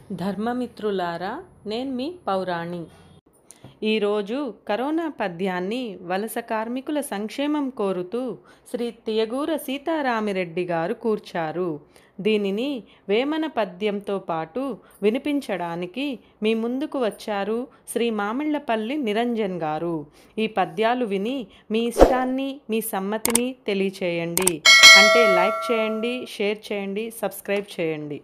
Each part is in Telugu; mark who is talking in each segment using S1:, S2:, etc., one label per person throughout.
S1: ధర్మమిత్రులారా నేను మీ పౌరాణి ఈరోజు కరోనా పద్యాన్ని వలస కార్మికుల సంక్షేమం కోరుతూ శ్రీ తియగూర సీతారామిరెడ్డి గారు కూర్చారు దీనిని వేమన పద్యంతో పాటు వినిపించడానికి మీ ముందుకు వచ్చారు శ్రీ మామిళ్లపల్లి నిరంజన్ గారు ఈ పద్యాలు విని మీ ఇష్టాన్ని మీ సమ్మతిని తెలియచేయండి అంటే లైక్ చేయండి షేర్ చేయండి సబ్స్క్రైబ్ చేయండి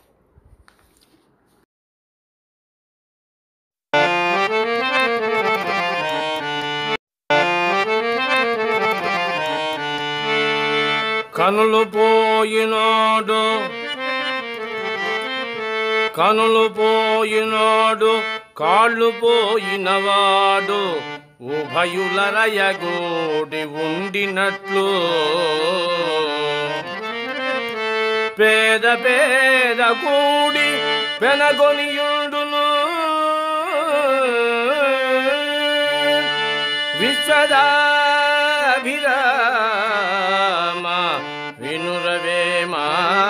S2: కనులు పోయినాడు కనులు పోయినాడు కాళ్ళు పోయినవాడు ఉభయుల రయగూడి ఉండినట్లు పేద పేద కూడి పెనగొనియుండును విశ్వదాభిరామ వినురవేమా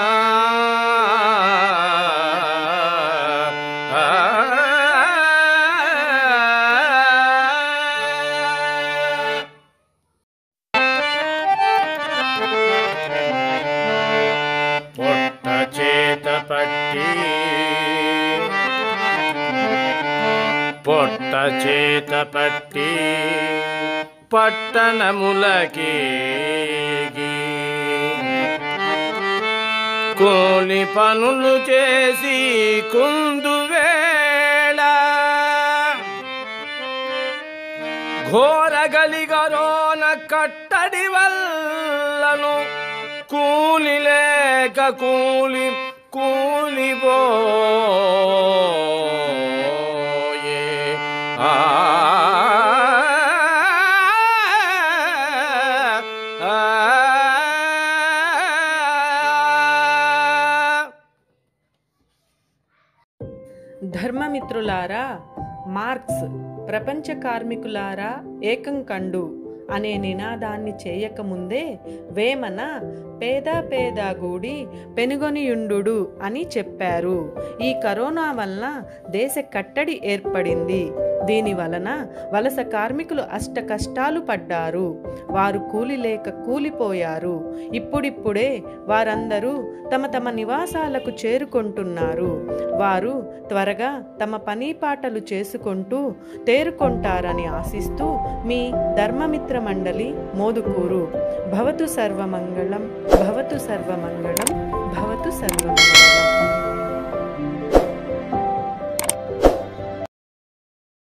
S2: పొట్ట చేత పట్టి పొట్ట చేత పట్టి పట్టణములకి కూలి పనులు చేసి కుందువేళ ఘోరగలిగరోన కట్టడి వల్లను కూలి లేక కూలి కూలిపోయే ఆ
S1: ధర్మమిత్రులారా మార్క్స్ ప్రపంచ కార్మికులారా ఏకం కండు అనే నినాదాన్ని చేయకముందే వేమన పేద పేద గూడి పెనుగొనియుండు అని చెప్పారు ఈ కరోనా వలన దేశ కట్టడి ఏర్పడింది దీని వలన వలస కార్మికులు అష్ట కష్టాలు పడ్డారు వారు కూలి లేక కూలిపోయారు ఇప్పుడిప్పుడే వారందరూ తమ తమ నివాసాలకు చేరుకుంటున్నారు వారు త్వరగా తమ పని పాటలు చేసుకుంటూ తేరుకొంటారని ఆశిస్తూ మీ ధర్మమిత్ర మండలి మోదుకూరు భవతు సర్వమంగళం భవతు సర్వమంగళం భవతు సర్వమంగళం